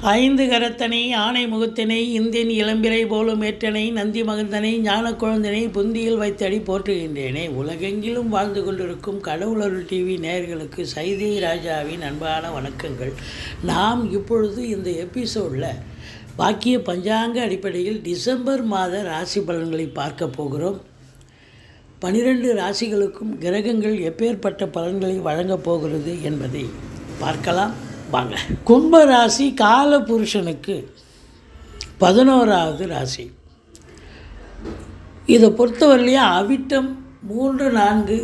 ஐந்து கரத்தனை ஆணை முகத்தினை இந்தியன் இளம்பிறை போலும் ஏற்றனை நந்தி மகந்தனை ஞான குழந்தனை புந்தியில் வைத்தடி போற்றுகின்றேனே உலகெங்கிலும் வாழ்ந்து கொண்டிருக்கும் கடவுளருள் டிவி நேயர்களுக்கு சைதை ராஜாவின் அன்பான வணக்கங்கள் நாம் இப்பொழுது இந்த எபிசோடில் பாக்கிய பஞ்சாங்க அடிப்படையில் டிசம்பர் மாத ராசி பலன்களை பார்க்க போகிறோம் பனிரெண்டு ராசிகளுக்கும் கிரகங்கள் எப்பேற்பட்ட பலன்களை வழங்கப் போகிறது என்பதை பார்க்கலாம் வாங்க கும்ப ராசி கால புருஷனுக்கு பதினோராவது ராசி இதை பொறுத்தவரையிலையும் அவிட்டம் மூன்று நான்கு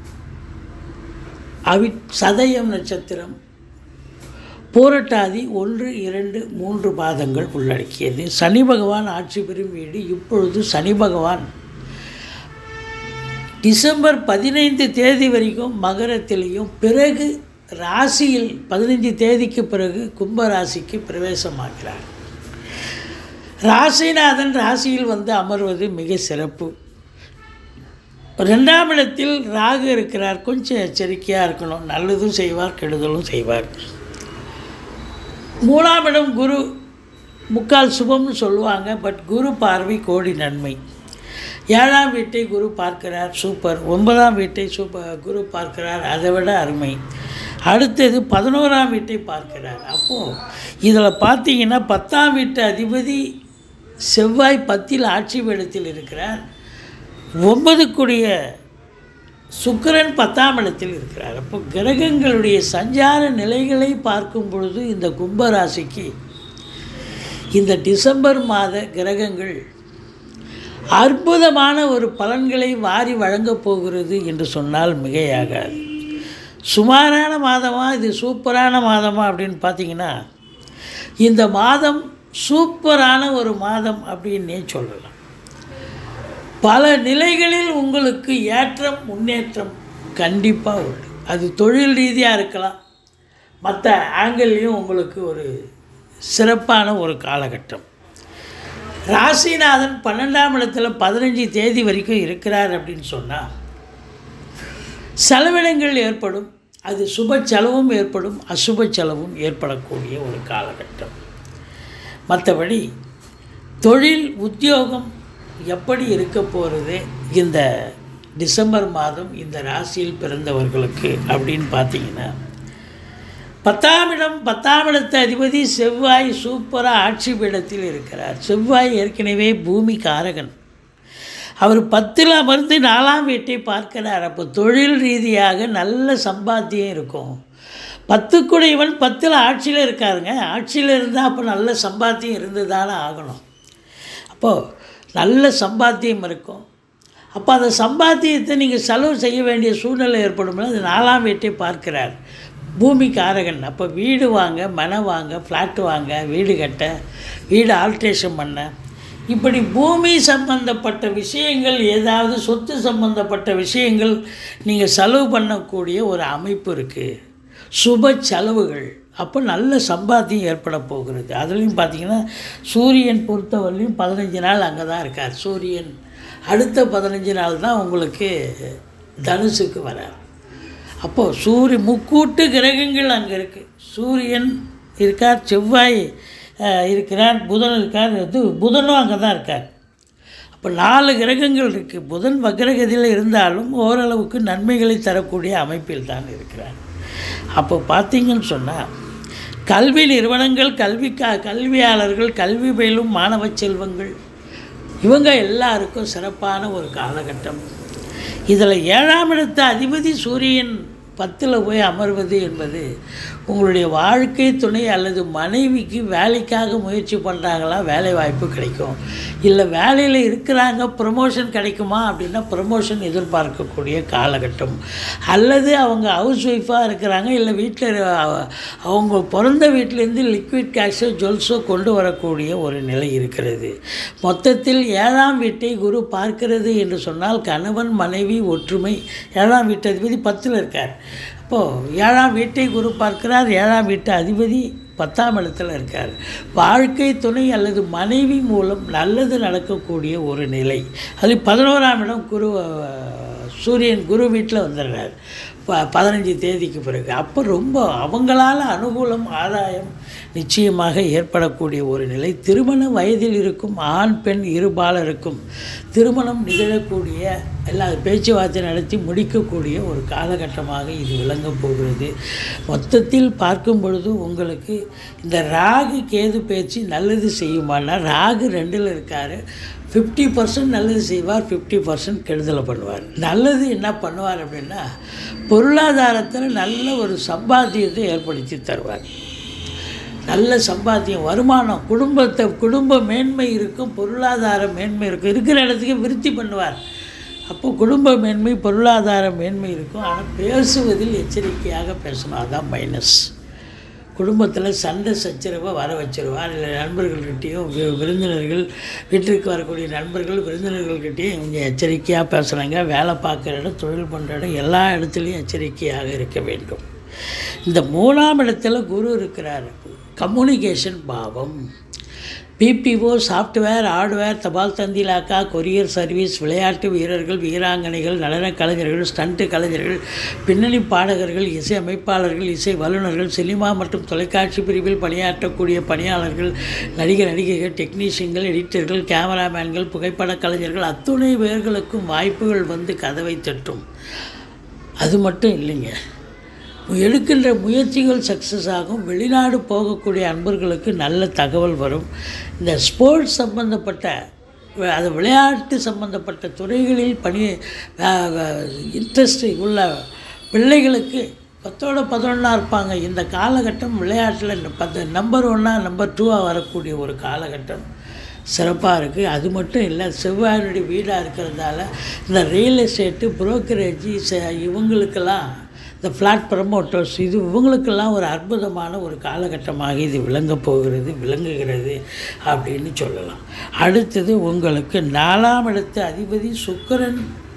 அவி சதயம் நட்சத்திரம் போரட்டாதி ஒன்று இரண்டு மூன்று பாதங்கள் உள்ளடக்கியது சனி பகவான் ஆட்சி பெறும் வீடு இப்பொழுது சனி பகவான் டிசம்பர் பதினைந்து தேதி வரைக்கும் மகரத்திலையும் பிறகு ராசியில் பதினைஞ்சு தேதிக்கு பிறகு கும்ப ராசிக்கு பிரவேசமாகிறார் ராசிநாதன் ராசியில் வந்து அமர்வது மிக சிறப்பு ரெண்டாம் இடத்தில் ராகு இருக்கிறார் கொஞ்சம் எச்சரிக்கையாக இருக்கணும் நல்லதும் செய்வார் கெடுதலும் செய்வார் மூணாம் இடம் குரு முக்கால் சுபம்னு சொல்லுவாங்க பட் குரு பார்வை கோடி நன்மை ஏழாம் வீட்டை குரு பார்க்கிறார் சூப்பர் ஒன்பதாம் வீட்டை சூப்பர் குரு பார்க்கிறார் அதை விட அருமை அடுத்தது பதினோராம் வீட்டை பார்க்கிறார் அப்போது இதில் பார்த்தீங்கன்னா பத்தாம் வீட்டு அதிபதி செவ்வாய் பத்தில் ஆட்சி பீடத்தில் இருக்கிறார் ஒன்பதுக்குடைய சுக்கிரன் பத்தாம் இடத்தில் இருக்கிறார் அப்போ கிரகங்களுடைய சஞ்சார நிலைகளை பார்க்கும் பொழுது இந்த கும்பராசிக்கு இந்த டிசம்பர் மாத கிரகங்கள் அற்புதமான ஒரு பலன்களை வாரி வழங்கப் போகிறது என்று சொன்னால் மிகையாகாது சுமாரான மாதமா இது சூப்பரான மாதமா அப்படின்னு பார்த்தீங்கன்னா இந்த மாதம் சூப்பரான ஒரு மாதம் அப்படின்னே சொல்லலாம் பல நிலைகளில் உங்களுக்கு ஏற்றம் முன்னேற்றம் கண்டிப்பாக உண்டு அது தொழில் ரீதியாக இருக்கலாம் மற்ற ஆங்கிள்லேயும் உங்களுக்கு ஒரு சிறப்பான ஒரு காலகட்டம் ராசிநாதன் பன்னெண்டாம் இடத்துல பதினஞ்சு தேதி வரைக்கும் இருக்கிறார் அப்படின்னு சொன்னால் செலவினங்கள் ஏற்படும் அது சுப செலவும் ஏற்படும் அசுப செலவும் ஏற்படக்கூடிய ஒரு காலகட்டம் மற்றபடி தொழில் உத்தியோகம் எப்படி இருக்க போகிறது இந்த டிசம்பர் மாதம் இந்த ராசியில் பிறந்தவர்களுக்கு அப்படின்னு பார்த்தீங்கன்னா பத்தாம் இடம் பத்தாம் இடத்து அதிபதி செவ்வாய் சூப்பராக ஆட்சி பீடத்தில் இருக்கிறார் செவ்வாய் ஏற்கனவே பூமி காரகன் அவர் பத்தில் அமர்ந்து நாலாம் வீட்டை பார்க்கிறார் அப்போ தொழில் ரீதியாக நல்ல சம்பாத்தியம் இருக்கும் பத்துக்குடையவன் பத்தில் ஆட்சியில் இருக்காருங்க ஆட்சியில் இருந்தால் அப்போ நல்ல சம்பாத்தியம் இருந்து தானே ஆகணும் அப்போது நல்ல சம்பாத்தியம் இருக்கும் அப்போ அந்த சம்பாத்தியத்தை நீங்கள் செலவு செய்ய வேண்டிய சூழ்நிலை ஏற்படும் அது நாலாம் வீட்டை பார்க்கிறார் பூமி காரகன் அப்போ வீடு வாங்க மனை வாங்க ஃப்ளாட்டு வாங்க வீடு கட்ட வீடு ஆல்ட்ரேஷன் பண்ண இப்படி பூமி சம்பந்தப்பட்ட விஷயங்கள் ஏதாவது சொத்து சம்பந்தப்பட்ட விஷயங்கள் நீங்கள் செலவு பண்ணக்கூடிய ஒரு அமைப்பு இருக்குது சுப செலவுகள் அப்போ நல்ல சம்பாத்தியம் ஏற்பட போகிறது அதுலேயும் பார்த்திங்கன்னா சூரியன் பொறுத்தவரையிலையும் பதினஞ்சு நாள் அங்கே தான் இருக்கார் சூரியன் அடுத்த பதினஞ்சு நாள் தான் உங்களுக்கு தனுசுக்கு வரார் அப்போது சூரிய முக்கூட்டு கிரகங்கள் அங்கே இருக்குது சூரியன் இருக்கார் செவ்வாய் இருக்கிறார் புதன் இருக்கார் இது புதனும் அங்கே தான் இருக்கார் அப்போ நாலு கிரகங்கள் இருக்குது புதன் வக்ரகதியில் இருந்தாலும் ஓரளவுக்கு நன்மைகளை தரக்கூடிய அமைப்பில் தான் இருக்கிறார் அப்போ பார்த்தீங்கன்னு சொன்னால் கல்வி நிறுவனங்கள் கல்வி க கல்வியாளர்கள் கல்வி பயிலும் மாணவ செல்வங்கள் இவங்க எல்லாருக்கும் சிறப்பான ஒரு காலகட்டம் இதில் ஏழாம் இடத்த அதிபதி சூரியன் பத்தில் போய் அமர்வது என்பது உங்களுடைய வாழ்க்கை துணை அல்லது மனைவிக்கு வேலைக்காக முயற்சி பண்ணுறாங்களா வேலை வாய்ப்பு கிடைக்கும் இல்லை வேலையில் இருக்கிறாங்க ப்ரமோஷன் கிடைக்குமா அப்படின்னா ப்ரமோஷன் எதிர்பார்க்கக்கூடிய காலகட்டம் அல்லது அவங்க ஹவுஸ் ஒய்ஃபாக இருக்கிறாங்க இல்லை வீட்டில் அவங்க பிறந்த வீட்டிலேருந்து லிக்விட் கேஷோ ஜுவல்ஸோ கொண்டு வரக்கூடிய ஒரு நிலை இருக்கிறது மொத்தத்தில் ஏழாம் வீட்டை குரு பார்க்கிறது என்று சொன்னால் கணவன் மனைவி ஒற்றுமை ஏழாம் வீட்டு அதிபதி பத்தில் இருக்கார் அப்போது ஏழாம் வீட்டை குரு பார்க்கிறார் ஏழாம் வீட்டு அதிபதி பத்தாம் இடத்துல இருக்கார் வாழ்க்கை துணை அல்லது மனைவி மூலம் நல்லது நடக்கக்கூடிய ஒரு நிலை அது பதினோராம் இடம் குரு சூரியன் குரு வீட்டில் வந்துடுறார் ப பதினஞ்சு தேதிக்கு பிறகு அப்போ ரொம்ப அவங்களால அனுகூலம் ஆதாயம் நிச்சயமாக ஏற்படக்கூடிய ஒரு நிலை திருமண வயதில் இருக்கும் ஆண் பெண் இருபாலருக்கும் திருமணம் நிகழக்கூடிய எல்லா பேச்சுவார்த்தை நடத்தி முடிக்கக்கூடிய ஒரு காலகட்டமாக இது விளங்கப் போகிறது மொத்தத்தில் பார்க்கும் பொழுது உங்களுக்கு இந்த ராகு கேது பேச்சு நல்லது செய்யுமானா ராகு ரெண்டில் இருக்கார் ஃபிஃப்டி பர்சன்ட் நல்லது செய்வார் ஃபிஃப்டி பர்சன்ட் கெடுதலை பண்ணுவார் நல்லது என்ன பண்ணுவார் அப்படின்னா பொருளாதாரத்தில் நல்ல ஒரு சம்பாத்தியத்தை ஏற்படுத்தி தருவார் நல்ல சம்பாத்தியம் வருமானம் குடும்பத்தை குடும்ப மேன்மை இருக்கும் பொருளாதார மேன்மை இருக்கும் இருக்கிற இடத்துக்கு விருத்தி பண்ணுவார் அப்போ குடும்ப மேன்மை பொருளாதார மேன்மை இருக்கும் ஆனால் பேசுவதில் எச்சரிக்கையாக பேசணும் அதுதான் மைனஸ் குடும்பத்தில் சண்டை சச்சரவை வர வச்சிருவார் இல்லை நண்பர்கள்கிட்டேயும் வி- விருந்தினர்கள் வீட்டிற்கு வரக்கூடிய நண்பர்கள் விருந்தினர்கள்கிட்டயும் கொஞ்சம் எச்சரிக்கையாக பேசுகிறாங்க வேலை பார்க்குற இடம் தொழில் பண்ணுற இடம் எல்லா இடத்துலையும் எச்சரிக்கையாக இருக்க வேண்டும் இந்த மூணாம் இடத்துல குரு இருக்கிறார் கம்யூனிகேஷன் பாவம் பிபிஓ சாஃப்ட்வேர் ஹார்ட்வேர் தபால் தந்திலாக்கா கொரியர் சர்வீஸ் விளையாட்டு வீரர்கள் வீராங்கனைகள் நடனக் கலைஞர்கள் ஸ்டண்ட் கலைஞர்கள் பின்னணி பாடகர்கள் இசை அமைப்பாளர்கள் இசை வல்லுநர்கள் சினிமா மற்றும் தொலைக்காட்சி பிரிவில் பணியாற்றக்கூடிய பணியாளர்கள் நடிகர் நடிகைகள் டெக்னீஷியன்கள் எடிட்டர்கள் கேமராமேன்கள் புகைப்படக் கலைஞர்கள் அத்துணை பேர்களுக்கும் வாய்ப்புகள் வந்து கதவை தட்டும் அது மட்டும் இல்லைங்க எடுக்கின்ற முயற்சிகள் சக்ஸஸ் ஆகும் வெளிநாடு போகக்கூடிய அன்பர்களுக்கு நல்ல தகவல் வரும் இந்த ஸ்போர்ட்ஸ் சம்பந்தப்பட்ட வ- அது விளையாட்டு சம்பந்தப்பட்ட துறைகளில் பணி இன்ட்ரெஸ்ட் உள்ள பிள்ளைகளுக்கு பத்தோட பதினொன்றா இருப்பாங்க இந்த காலகட்டம் விளையாட்டில் பத்து நம்பர் ஒன்றா நம்பர் டூவாக வரக்கூடிய ஒரு காலகட்டம் சிறப்பாக இருக்குது அது மட்டும் இல்லை செவ்வாயினுடைய வீடாக இருக்கிறதால இந்த ரியல் எஸ்டேட்டு புரோக்கரேஜ் இவங்களுக்கெல்லாம் இந்த ஃப்ளாட் ப்ரமோட்டர்ஸ் இது இவங்களுக்கெல்லாம் ஒரு அற்புதமான ஒரு காலகட்டமாக இது விளங்கப் போகிறது விளங்குகிறது அப்படின்னு சொல்லலாம் அடுத்தது உங்களுக்கு நாலாம் இடத்து அதிபதி சுக்கிரன்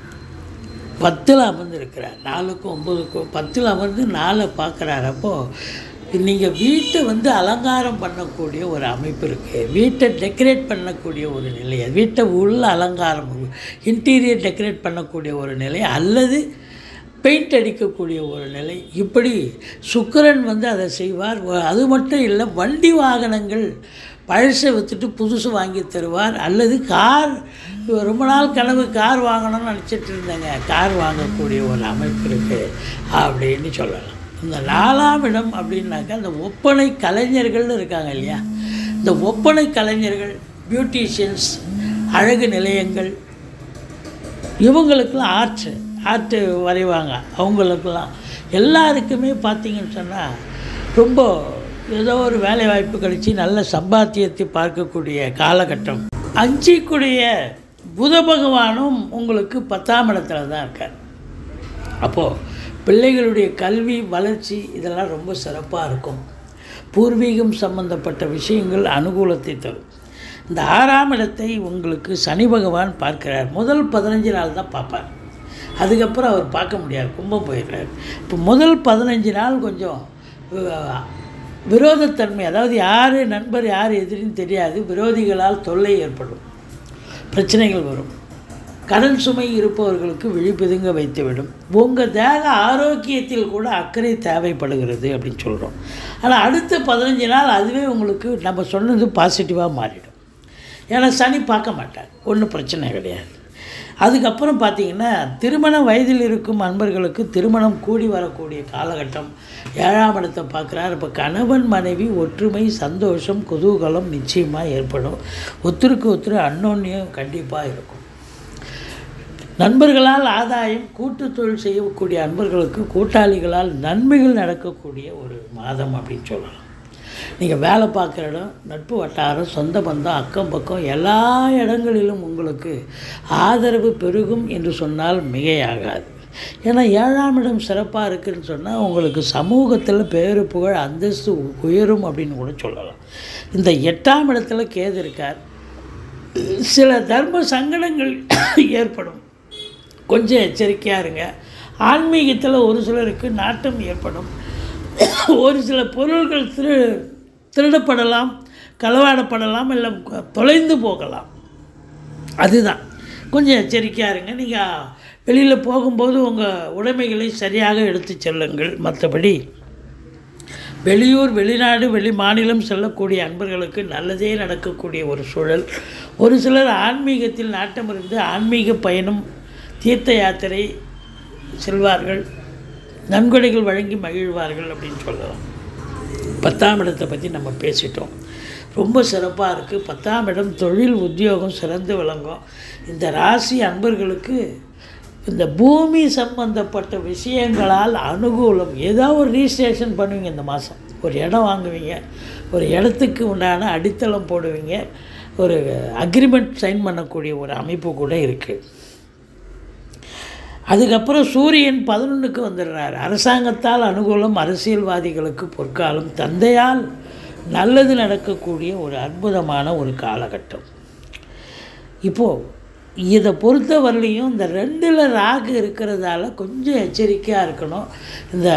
பத்தில் அமர்ந்திருக்கிறார் நாலுக்கும் ஒம்பதுக்கும் பத்தில் அமர்ந்து நாலை பார்க்குறார் அப்போது நீங்கள் வீட்டை வந்து அலங்காரம் பண்ணக்கூடிய ஒரு அமைப்பு இருக்குது வீட்டை டெக்கரேட் பண்ணக்கூடிய ஒரு நிலை வீட்டை உள்ள அலங்காரம் இன்டீரியர் டெக்கரேட் பண்ணக்கூடிய ஒரு நிலை அல்லது பெயிண்ட் அடிக்கக்கூடிய ஒரு நிலை இப்படி சுக்கிரன் வந்து அதை செய்வார் வ- அது மட்டும் இல்லை வண்டி வாகனங்கள் பழசை விற்றுட்டு புதுசு வாங்கி தருவார் அல்லது கார் ரொம்ப நாள் கனவு கார் வாங்கணும்னு நினச்சிட்டு இருந்தேங்க கார் வாங்கக்கூடிய ஒரு அமைப்பு இருக்குது அப்படின்னு சொல்லலாம் இந்த நாலாம் இடம் அப்படின்னாக்கா இந்த ஒப்பனை கலைஞர்கள்னு இருக்காங்க இல்லையா இந்த ஒப்பனை கலைஞர்கள் பியூட்டிஷியன்ஸ் அழகு நிலையங்கள் இவங்களுக்கெல்லாம் ஆர்ட் ஆர்ட்டு வரைவாங்க அவங்களுக்கெல்லாம் எல்லாருக்குமே பார்த்தீங்கன்னு சொன்னால் ரொம்ப ஏதோ ஒரு வேலை வாய்ப்பு கிடைச்சி நல்ல சம்பாத்தியத்தை பார்க்கக்கூடிய காலகட்டம் அஞ்சிக்குடைய புத பகவானும் உங்களுக்கு பத்தாம் இடத்துல தான் இருக்கார் அப்போது பிள்ளைகளுடைய கல்வி வளர்ச்சி இதெல்லாம் ரொம்ப சிறப்பாக இருக்கும் பூர்வீகம் சம்பந்தப்பட்ட விஷயங்கள் அனுகூலத்தை தரும் இந்த ஆறாம் இடத்தை உங்களுக்கு சனி பகவான் பார்க்கிறார் முதல் பதினஞ்சு நாள் தான் பார்ப்பார் அதுக்கப்புறம் அவர் பார்க்க முடியாது கும்பம் போயிடுறார் இப்போ முதல் பதினஞ்சு நாள் கொஞ்சம் அஹ், விரோதத்தன்மை அதாவது யார் நண்பர் யார் எதிரின்னு தெரியாது விரோதிகளால் தொல்லை ஏற்படும் பிரச்சனைகள் வரும் கடன் சுமை இருப்பவர்களுக்கு விழிப்புதுங்க வைத்துவிடும் உங்கள் தேக ஆரோக்கியத்தில் கூட அக்கறை தேவைப்படுகிறது அப்படின்னு சொல்கிறோம் ஆனால் அடுத்த பதினஞ்சு நாள் அதுவே உங்களுக்கு நம்ம சொன்னது பாசிட்டிவாக மாறிடும் ஏன்னா சனி பார்க்க மாட்டார் ஒன்றும் பிரச்சனை கிடையாது அதுக்கப்புறம் பார்த்தீங்கன்னா திருமண வயதில் இருக்கும் அன்பர்களுக்கு திருமணம் கூடி வரக்கூடிய காலகட்டம் ஏழாம் இடத்தை பார்க்குறார் இப்போ கணவன் மனைவி ஒற்றுமை சந்தோஷம் குதூகலம் நிச்சயமாக ஏற்படும் ஒருத்தருக்கு ஒருத்தர் அன்னோன்யம் கண்டிப்பாக இருக்கும் நண்பர்களால் ஆதாயம் கூட்டு தொழில் செய்யக்கூடிய அன்பர்களுக்கு கூட்டாளிகளால் நன்மைகள் நடக்கக்கூடிய ஒரு மாதம் அப்படின்னு சொல்லலாம் நீங்கள் வேலை பார்க்குற இடம் நட்பு வட்டாரம் சொந்த பந்தம் அக்கம் பக்கம் எல்லா இடங்களிலும் உங்களுக்கு ஆதரவு பெருகும் என்று சொன்னால் மிகையாகாது ஏன்னா ஏழாம் இடம் சிறப்பாக இருக்குன்னு சொன்னால் உங்களுக்கு சமூகத்தில் பேரு புகழ் அந்தஸ்து உயரும் அப்படின்னு கூட சொல்லலாம் இந்த எட்டாம் இடத்துல கேது இருக்கார் சில தர்ம சங்கடங்கள் ஏற்படும் கொஞ்சம் எச்சரிக்கையாக இருங்க ஆன்மீகத்தில் ஒரு சிலருக்கு நாட்டம் ஏற்படும் ஒரு சில பொருள்கள் திரு திருடப்படலாம் களவாடப்படலாம் இல்லை தொலைந்து போகலாம் அதுதான் கொஞ்சம் எச்சரிக்கையாக இருங்க நீங்கள் வெளியில் போகும்போது உங்கள் உடைமைகளை சரியாக எடுத்து செல்லுங்கள் மற்றபடி வெளியூர் வெளிநாடு வெளி மாநிலம் செல்லக்கூடிய அன்பர்களுக்கு நல்லதே நடக்கக்கூடிய ஒரு சூழல் ஒரு சிலர் ஆன்மீகத்தில் நாட்டம் இருந்து ஆன்மீக பயணம் தீர்த்த யாத்திரை செல்வார்கள் நன்கொடைகள் வழங்கி மகிழ்வார்கள் அப்படின்னு சொல்லலாம் பத்தாம் இடத்தை பற்றி நம்ம பேசிட்டோம் ரொம்ப சிறப்பாக இருக்குது பத்தாம் இடம் தொழில் உத்தியோகம் சிறந்து விளங்கும் இந்த ராசி அன்பர்களுக்கு இந்த பூமி சம்பந்தப்பட்ட விஷயங்களால் அனுகூலம் ஏதோ ஒரு ரீஸ்டேஷன் பண்ணுவீங்க இந்த மாதம் ஒரு இடம் வாங்குவீங்க ஒரு இடத்துக்கு உண்டான அடித்தளம் போடுவீங்க ஒரு அக்ரிமெண்ட் சைன் பண்ணக்கூடிய ஒரு அமைப்பு கூட இருக்குது அதுக்கப்புறம் சூரியன் பதினொன்றுக்கு வந்துடுறார் அரசாங்கத்தால் அனுகூலம் அரசியல்வாதிகளுக்கு பொற்காலம் தந்தையால் நல்லது நடக்கக்கூடிய ஒரு அற்புதமான ஒரு காலகட்டம் இப்போது இதை பொறுத்த வரலையும் இந்த ரெண்டில் ராகு இருக்கிறதால கொஞ்சம் எச்சரிக்கையாக இருக்கணும் இந்த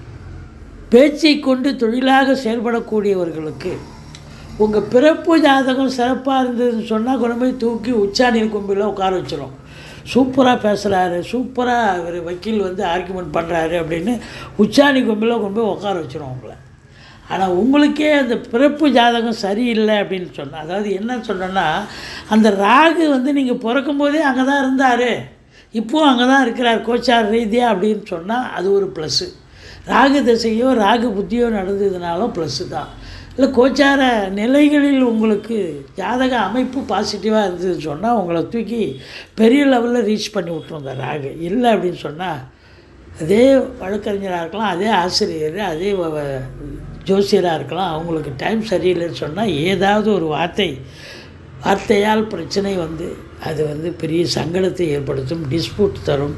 பேச்சை கொண்டு தொழிலாக செயல்படக்கூடியவர்களுக்கு உங்கள் பிறப்பு ஜாதகம் சிறப்பாக இருந்ததுன்னு சொன்னால் கொண்டு போய் தூக்கி உச்சாணியில் கொம்பில் உட்கார வச்சிரும் சூப்பராக பேசுகிறாரு சூப்பராக அவர் வக்கீல் வந்து ஆர்குமெண்ட் பண்ணுறாரு அப்படின்னு உச்சாணி கொம்பில் கொண்டு போய் உட்கார வச்சிரும் உங்களை ஆனால் உங்களுக்கே அந்த பிறப்பு ஜாதகம் சரியில்லை அப்படின்னு சொன்னால் அதாவது என்ன சொன்னேன்னா அந்த ராகு வந்து நீங்கள் பிறக்கும்போதே அங்கே தான் இருந்தார் இப்போவும் அங்கே தான் இருக்கிறார் கோச்சார் ரீதியாக அப்படின்னு சொன்னால் அது ஒரு ப்ளஸ்ஸு ராகு திசையோ ராகு புத்தியோ நடந்ததுனாலும் ப்ளஸ்ஸு தான் இல்லை கோச்சார நிலைகளில் உங்களுக்கு ஜாதக அமைப்பு பாசிட்டிவாக இருந்ததுன்னு சொன்னால் உங்களை தூக்கி பெரிய லெவலில் ரீச் பண்ணி விட்ரும் இந்த ராகு இல்லை அப்படின்னு சொன்னால் அதே வழக்கறிஞராக இருக்கலாம் அதே ஆசிரியர் அதே வ- வ- ஜோசியராக இருக்கலாம் அவங்களுக்கு டைம் சரியில்லைன்னு சொன்னால் ஏதாவது ஒரு வார்த்தை வார்த்தையால் பிரச்சனை வந்து அது வந்து பெரிய சங்கடத்தை ஏற்படுத்தும் டிஸ்பியூட் தரும்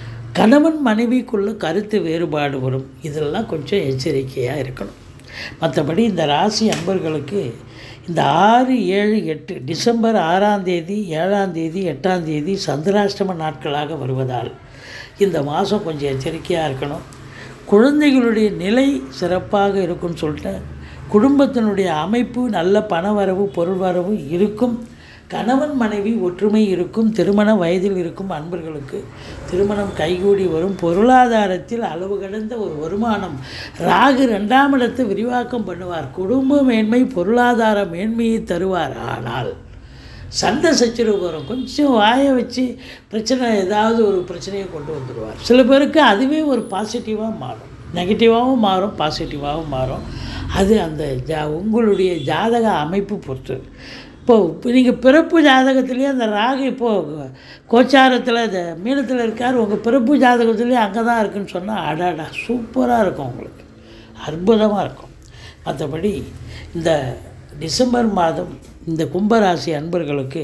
கணவன் மனைவிக்குள்ள கருத்து வேறுபாடு வரும் இதெல்லாம் கொஞ்சம் எச்சரிக்கையாக இருக்கணும் மற்றபடி இந்த ராசி அன்பர்களுக்கு இந்த ஆறு ஏழு எட்டு டிசம்பர் ஆறாம் தேதி ஏழாம் தேதி எட்டாம் தேதி சந்திராஷ்டம நாட்களாக வருவதால் இந்த மாதம் கொஞ்சம் எச்சரிக்கையாக இருக்கணும் குழந்தைகளுடைய நிலை சிறப்பாக இருக்கும்னு சொல்லிட்டேன் குடும்பத்தினுடைய அமைப்பு நல்ல பணவரவு பொருள் வரவு இருக்கும் கணவன் மனைவி ஒற்றுமை இருக்கும் திருமண வயதில் இருக்கும் அன்பர்களுக்கு திருமணம் கைகூடி வரும் பொருளாதாரத்தில் அளவு கடந்த ஒரு வருமானம் ராகு ரெண்டாம் இடத்தை விரிவாக்கம் பண்ணுவார் குடும்ப மேன்மை பொருளாதார மேன்மையை தருவார் ஆனால் சண்டை சச்சரவு வரும் கொஞ்சம் வாயை வச்சு பிரச்சனை ஏதாவது ஒரு பிரச்சனையை கொண்டு வந்துடுவார் சில பேருக்கு அதுவே ஒரு பாசிட்டிவாக மாறும் நெகட்டிவாகவும் மாறும் பாசிட்டிவாகவும் மாறும் அது அந்த ஜா உங்களுடைய ஜாதக அமைப்பு பொறுத்தது இப்போது நீங்கள் பிறப்பு ஜாதகத்திலேயே அந்த ராகு இப்போது கோச்சாரத்தில் இந்த மீனத்தில் இருக்கார் உங்கள் பிறப்பு ஜாதகத்திலேயே அங்கே தான் இருக்குன்னு சொன்னால் அடாடா சூப்பராக இருக்கும் உங்களுக்கு அற்புதமாக இருக்கும் மற்றபடி இந்த டிசம்பர் மாதம் இந்த கும்பராசி அன்பர்களுக்கு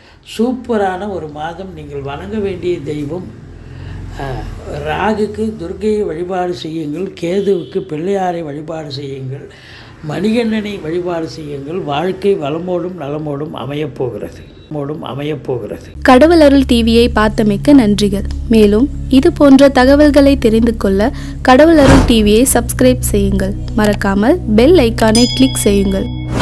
சூப்பரான ஒரு மாதம் நீங்கள் வணங்க வேண்டிய தெய்வம் அஹ், ராகுக்கு துர்க்கையை வழிபாடு செய்யுங்கள் கேதுவுக்கு பிள்ளையாரை வழிபாடு செய்யுங்கள் மணிகண்டனை வழிபாடு செய்யுங்கள் வாழ்க்கை வளமோடும் நலமோடும் அமையப்போகிறது மோடும் அமையப்போகிறது கடவுள் அருள் டிவியை பார்த்தமைக்க நன்றிகள் மேலும் இது போன்ற தகவல்களை தெரிந்து கொள்ள கடவுள் அருள் டிவியை சப்ஸ்கிரைப் செய்யுங்கள் மறக்காமல் பெல் ஐக்கானை கிளிக் செய்யுங்கள்